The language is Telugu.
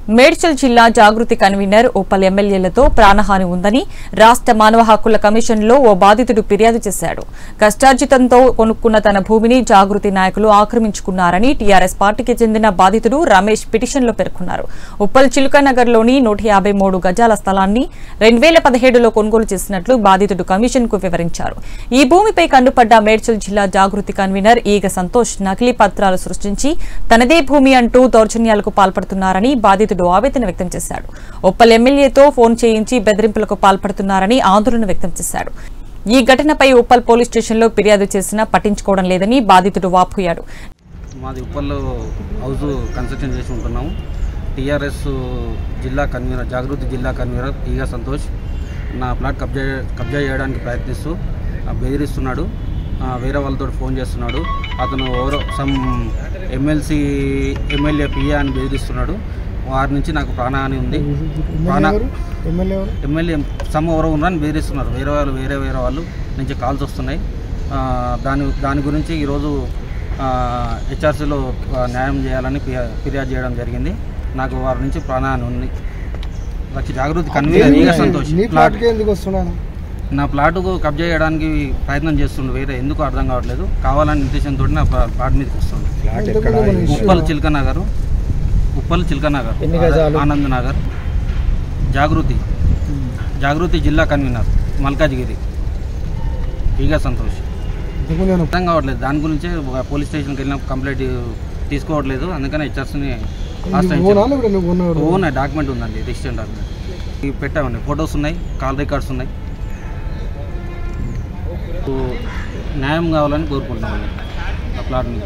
మేడ్చల్ జిల్లా జాగృతి కన్వీనర్ ఉప్పల్ ఎమ్మెల్యేలతో ప్రాణహాని ఉందని రాష్ట్ర మానవ హక్కుల కమిషన్లో ఓ బాధితుడు ఫిర్యాదు చేశాడు కష్టార్జితంతో కొనుక్కున్న తన భూమిని జాగృతి నాయకులు ఆక్రమించుకున్నారని టీఆర్ఎస్ పార్టీకి చెందిన బాధితుడు రమేష్ పిటిషన్లో పేర్కొన్నారు ఉప్పల్ చిలుకనగర్లోని నూట యాభై మూడు గజాల స్థలాన్ని రెండు వేల పదిహేడులో కొనుగోలు చేసినట్లు బాధితుడు కమిషన్ కు వివరించారు ఈ భూమిపై కన్నుపడ్డ మేడ్చల్ జిల్లా జాగృతి కన్వీనర్ ఈగ సంతోష్ నకిలీ పత్రాలు సృష్టించి తనదే భూమి అంటూ దౌర్జన్యాలకు పాల్పడుతున్నారని బాధితుడు ఆవేదన వ్యక్తం చేశాడు ఉప్పల్ ఎమ్మెల్యేతో ఫోన్ చేయించి బెదిరింపులకు పాల్పడుతున్నారని ఆందోళన వ్యక్తం చేశాడు ఈ ఘటనపై ఉప్పల్ పోలీస్ స్టేషన్లో ఫిర్యాదు చేసినా పట్టించుకోవడం లేదని బాధితుడు వాపోయాడు మాది ఉప్పల్లో హౌస్ కన్స్ట్రక్షన్ చేసి ఉంటున్నాము టీఆర్ఎస్ జిల్లా కన్వీనర్ జాగృతి జిల్లా కన్వీనర్ ఈగా సంతోష్ నా ప్లాట్ కబ్జా కబ్జా చేయడానికి ప్రయత్నిస్తూ ఆ, బెదిరిస్తున్నాడు ఆ, వేరే వాళ్ళతో ఫోన్ చేస్తున్నాడు అతను ఎవరో సమ్ ఎమ్మెల్సీ ఎమ్మెల్యే పిఏ అని బెదిరిస్తున్నాడు వారి నుంచి నాకు ప్రాణహాని ఉంది ప్రాణ ఎమ్మెల్యే ఎమ్మెల్యే సమ్ ఎవరో ఉన్నారని బెదిరిస్తున్నారు వేరే వాళ్ళు వేరే వేరే వాళ్ళు నుంచి కాల్స్ వస్తున్నాయి ఆ, దాని దాని గురించి ఈరోజు హెచ్ఆర్సీలో న్యాయం చేయాలని ఫిర్యా- ఫిర్యాదు చేయడం జరిగింది నాకు వారి నుంచి ప్రాణహాని ఉంది వచ్చి జాగృతి కన్వీనర్ ఈగ సంతోష్ నీ ప్లాట్ ప్లాట్కి ఎందుకు వస్తున్నాను నా ప్లాట్కు కబ్జా చేయడానికి ప్రయత్నం చేస్తుండు వేరే ఎందుకు అర్థం కావట్లేదు కావాలని ఉద్దేశంతో నా ప్లా- ప్లాట్ మీదకి వస్తుంది ఇంతకుముందు మన ఇష్యూ ఉప్పల్ చిల్క నగర్ ఉప్పల్ చిల్క నగర్ ఎన్ని గజాలు? ఆనంద్ నగర్ జాగృతి జాగృతి జిల్లా కన్వీనర్ మల్కాజ్గిరి ఈగ సంతోష్ ఇంతకుముందు నేను అర్థం కావట్లేదు దాని గురించే ఒక పోలీస్ స్టేషన్కి వెళ్ళిన కంప్లైంట్ తీసుకోవట్లేదు అందుకనే హెచ్ఆర్స్ని నువ్వు ఓనా లేకపోతే నువ్వు ఉన్నావు ఓన్ డాక్యుమెంట్ ఉందండి రిజిస్టర్ డాక్యుమెంట్ ఇవి పెట్టామండి ఫొటోస్ ఉన్నాయి కాల్ రికార్డ్స్ ఉన్నాయి న్యాయం కావాలని కోరుకుంటున్నామండి ఆ ప్లాట్ మీద